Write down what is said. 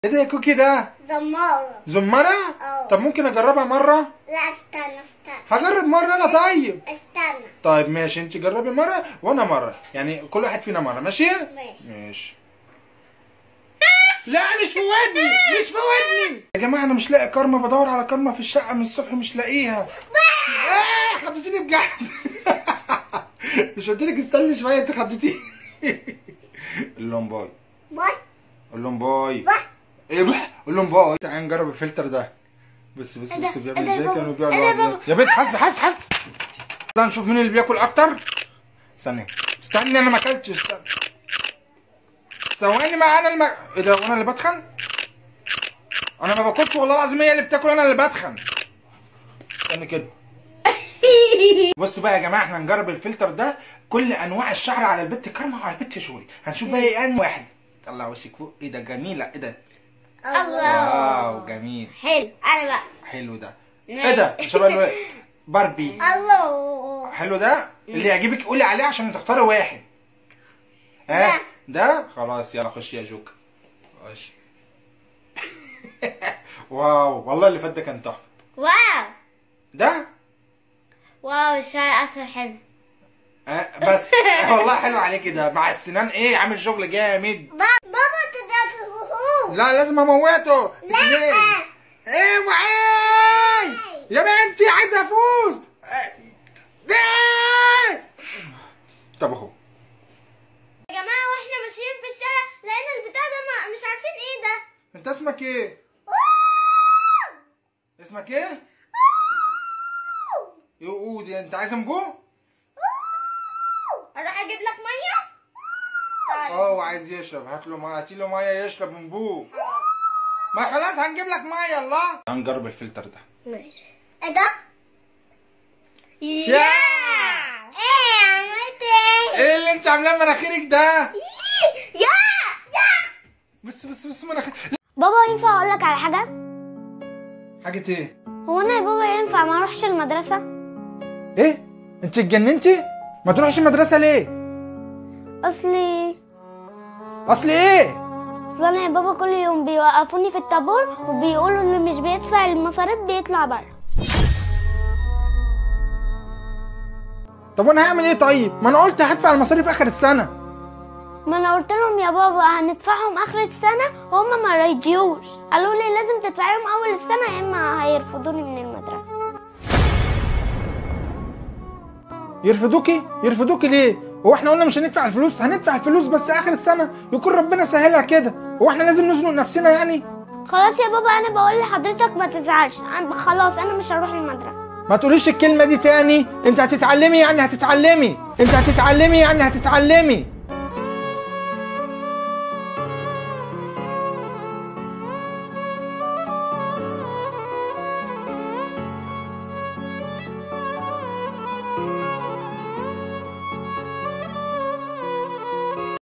ايه ده يا كوكي ده زمارة زمرة اه. طب ممكن اجربها مرة لا استنى استنى هجرب مرة انا طيب استنى طيب ماشي انت جربي مرة وانا مرة يعني كل واحد فينا مرة ماشي ماشي ماشي لا مش في ودني مش في ودني يا جماعة انا مش لاقي كارما بدور على كارما في الشقة من الصبح مش لاقيها اه خدتيني بجد مش قلت لك استني شوية انت خدتيني قول لهم باي باي قول لهم باي باي ايه بقى قول لهم باي تعالى نجرب الفلتر ده بس بس ايه ده؟ بس ايه بيعمل ده يا ازاي بابا؟ كانوا بيبيعوا ايه ده يا الوعد ده. بابا؟ يا بنت حاسب حاسب حاسب ده نشوف مين اللي بياكل اكتر استنى استني انا ما اكلتش استنى ثواني ما انا الم... ايه ده وانا اللي بدخن انا ما باكلش والله العظيم هي اللي بتاكل انا اللي بدخن استنى كده بصوا بقى يا جماعه احنا هنجرب الفلتر ده كل انواع الشعر على البت كرمه وعلى البت شوري هنشوف بقى ايه انواع واحد طلع وشك فوق ايه ده جميله ايه ده الله واو جميل حلو انا بقى حلو ده ايه ده شبه الو- باربي الله حلو ده اللي يعجبك قولي عليه عشان تختاري واحد ها ده خلاص يلا خش يا جوكا خش واو والله اللي فات ده كان تحفه واو ده واو الشاي اصفر حلو آه بس آه والله حلو عليك ده مع السنان ايه عامل شغل جامد بابا تدخل لا لازم اموته لا. ليه؟ ايه وعي يا بنتي عايز افوز آه. إيه؟ طب اهو يا جماعة واحنا ماشيين في الشارع لقينا البتاع ده ما مش عارفين ايه ده انت اسمك ايه اسمك ايه يقودي انت عايز انبوه اروح اجيب لك مية طيب اه وعايز يشرب هات له ميه هاتي له ميه يشرب من بوه ما خلاص هنجيب لك ميه الله هنجرب الفلتر ده ماشي ايه ده يا ايه عملت ايه ايه اللي انت عاملاه مناخيرك ده يا يا بس بس بس مناخير بابا ينفع اقول لك على حاجه حاجه ايه هو انا يا بابا ينفع ما اروحش المدرسه ايه انت اتجننتي ما تروحش المدرسه ليه اصلي اصل ايه اصل انا يا بابا كل يوم بيوقفوني في الطابور وبيقولوا اللي مش بيدفع المصاريف بيطلع بره طب وانا هعمل ايه طيب ما انا قلت هدفع المصاريف اخر السنه ما انا قلت لهم يا بابا هندفعهم اخر السنه وهم ما رضيوش قالوا لي لازم تدفعيهم اول السنه يا اما هيرفضوني من المدرسه يرفضوكي يرفضوكي ليه هو احنا قلنا مش هندفع الفلوس هندفع الفلوس بس اخر السنه يكون ربنا سهلها كده هو احنا لازم نزنق نفسنا يعني خلاص يا بابا انا بقول لحضرتك ما تزعلش أنا خلاص انا مش هروح المدرسه ما تقوليش الكلمه دي تاني انت هتتعلمي يعني هتتعلمي انت هتتعلمي يعني هتتعلمي